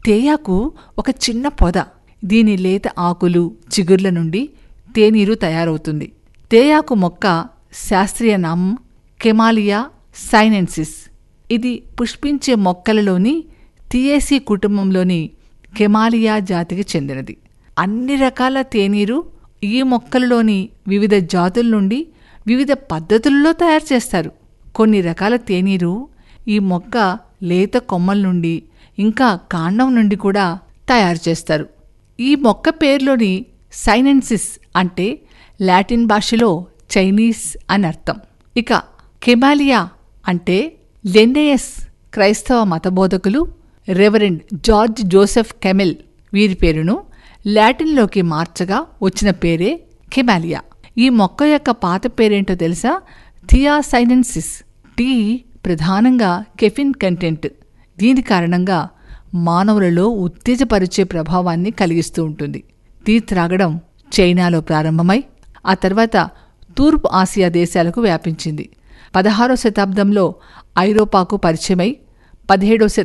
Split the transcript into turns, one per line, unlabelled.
తేయాకు ఒక చిన్న పొద దీని లేత ఆకులు చిగుర్ల నుండి తేనీరు తయారవుతుంది తేయాకు మొక్క శాస్త్రీయ నామం కెమాలియా సైనెన్సిస్ ఇది పుష్పించే మొక్కలలోని థియేసీ కుటుంబంలోని కెమాలియా జాతికి చెందినది అన్ని రకాల తేనీరు ఈ మొక్కలలోని వివిధ జాతుల నుండి వివిధ పద్ధతుల్లో తయారు చేస్తారు కొన్ని రకాల తేనీరు ఈ మొక్క లేత కొమ్మల నుండి ఇంకా కాండం నుండి కూడా తయారు చేస్తారు ఈ మొక్క పేరులోని సైనెన్సిస్ అంటే లాటిన్ భాషలో చైనీస్ అని అర్థం ఇక కెమాలియా అంటే లెన్నెయస్ క్రైస్తవ మతబోధకులు రెవరెండ్ జార్జ్ జోసెఫ్ కెమెల్ వీరి పేరును లాటిన్లోకి మార్చగా వచ్చిన పేరే కెమాలియా ఈ మొక్క యొక్క పాత పేరేంటో తెలుసా థియాసైనెన్సిస్ టీ ప్రధానంగా కెఫిన్ కంటెంట్ దీని కారణంగా మానవులలో ఉత్తేజపరిచే ప్రభావాన్ని కలిగిస్తూ ఉంటుంది టీ త్రాగడం చైనాలో ప్రారంభమై ఆ తర్వాత తూర్పు ఆసియా దేశాలకు వ్యాపించింది పదహారో శతాబ్దంలో ఐరోపాకు పరిచయమై పదిహేడో శత